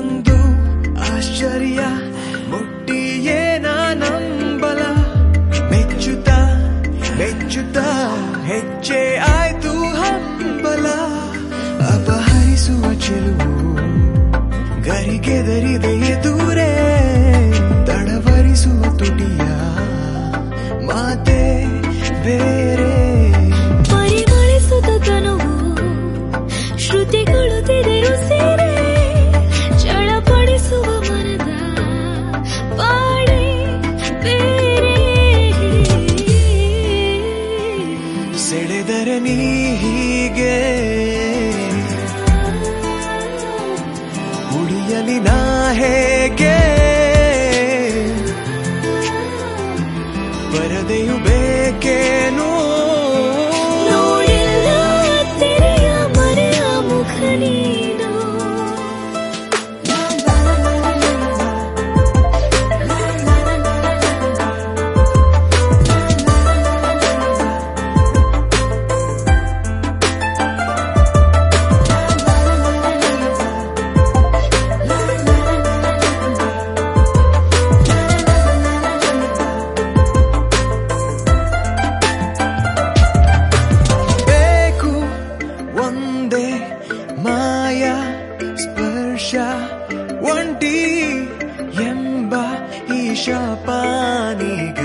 ಒಂದು ಆಶ್ಚರ್ಯ ಮುಟ್ಟಿಯೇ ನಂಬಲ ಮೆಚ್ಚುತ್ತ ಮೆಚ್ಚುತ್ತ ಹೆಚ್ಚೆ ಆಯ್ತು ಹಂಬಲ ಅಪಹರಿಸುವ ಚೆಲುವು ಗರಿಗೆದರಿದೆಯೇ ದೂರೇ ತಡವರಿಸುವ ತುಟಿಯ ಮಾತೆ ಬೇರೆ ಪರಿಮಳಿಸುತ್ತ ತನುವು ಶ್ರುತಿಗಳು ತೆರೆರು ಸೇರೆ ಚಳಪಡಿಸುವ ಮನದ ಪಾಡೆ ಬೇರೆ ಸೆಳೆದರೆ ನೀ ಹೀಗೆ ಉಳಿಯಲಿ ನಾ ಹೇಗೆ ಪರದೆಯು ಬೇಕೇನೋ ನೋಡಿಲ್ಲ ತೆರೆಯ ಮರೆಯ ಮುಖ ನೀನು ಬೇಕು ಒಂದೇ ಮಾಯ ಸ್ಪರ್ಶ ಒಂಟಿ ಎಂಬ ಈ ಶಾಪಾನಿಗೆ